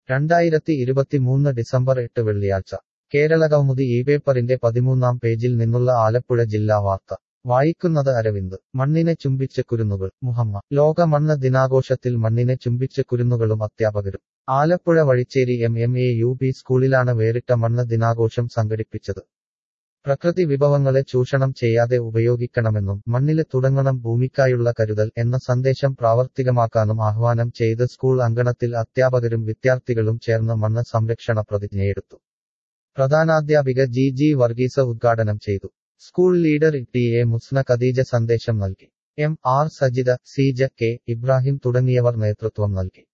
രണ്ടായിരത്തി ഇരുപത്തിമൂന്ന് ഡിസംബർ എട്ട് വെള്ളിയാഴ്ച കേരള കൗമുദി ഈ പേപ്പറിന്റെ പതിമൂന്നാം പേജിൽ നിന്നുള്ള ആലപ്പുഴ ജില്ലാ വാർത്ത വായിക്കുന്നത് അരവിന്ദ് മണ്ണിനെ ചുംബിച്ച കുരുന്നുകൾ മുഹമ്മ ലോക മണ്ണ് ദിനാഘോഷത്തിൽ മണ്ണിനെ ചുംബിച്ച കുരുന്നുകളും അധ്യാപകരും Alappuzha Vazhicheri M M A U P സ്കൂളിലാണ് വേറിട്ട മണ്ണ് ദിനാഘോഷം സംഘടിപ്പിച്ചത് പ്രകൃതി വിഭവങ്ങളെ ചൂഷണം ചെയ്യാതെ ഉപയോഗിക്കണമെന്നും മണ്ണില് തുടങ്ങണം ഭൂമിക്കായുള്ള കരുതൽ എന്ന സന്ദേശം പ്രാവർത്തികമാക്കാനും ആഹ്വാനം ചെയ്ത് സ്കൂൾ അങ്കണത്തിൽ അധ്യാപകരും വിദ്യാർത്ഥികളും ചേർന്ന് മണ്ണ് സംരക്ഷണ പ്രതിജ്ഞയെടുത്തു പ്രധാനാധ്യാപിക ജി ജി വർഗീസ് ഉദ്ഘാടനം ചെയ്തു school leader T A Musna Khadeeja സന്ദേശം നൽകി M R Sajitha Seeja K Ibrahim തുടങ്ങിയവർ നേതൃത്വം നൽകി